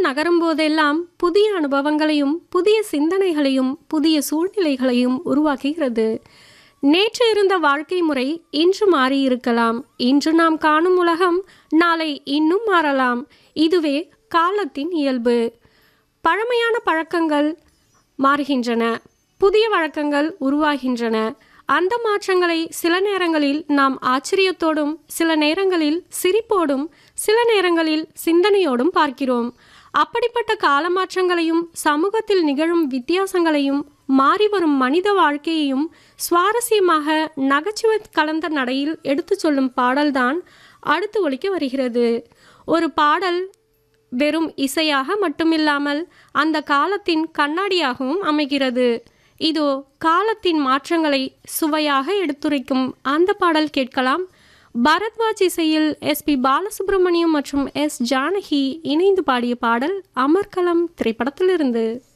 நகரும் போதெல்லாம் புதிய அனுபவங்களையும் புதிய சிந்தனைகளையும் புதிய சூழ்நிலைகளையும் உருவாக்குகிறது நேற்று இருந்த வாழ்க்கை முறை இன்று மாறியிருக்கலாம் இன்று நாம் காணும் உலகம் நாளை இன்னும் மாறலாம் இதுவே காலத்தின் இயல்பு பழமையான பழக்கங்கள் மாறுகின்றன புதிய வழக்கங்கள் உருவாகின்றன அந்த மாற்றங்களை சில நேரங்களில் நாம் ஆச்சரியத்தோடும் சில நேரங்களில் சிரிப்போடும் சில நேரங்களில் சிந்தனையோடும் பார்க்கிறோம் அப்படிப்பட்ட கால மாற்றங்களையும் சமூகத்தில் நிகழும் வித்தியாசங்களையும் மாறி வரும் மனித வாழ்க்கையையும் சுவாரஸ்யமாக நகைச்சுவை கலந்த நடையில் எடுத்துச் சொல்லும் பாடல்தான் அடுத்து ஒலிக்க வருகிறது ஒரு பாடல் வெறும் இசையாக மட்டுமில்லாமல் அந்த காலத்தின் கண்ணாடியாகவும் அமைகிறது இதோ காலத்தின் மாற்றங்களை சுவையாக எடுத்துரைக்கும் அந்த பாடல் கேட்கலாம் பரத்வாஜ் இசையில் எஸ்பி பாலசுப்ரமணியம் மற்றும் எஸ் ஜானகி இணைந்து பாடிய பாடல் அமர்கலம் திரைப்படத்திலிருந்து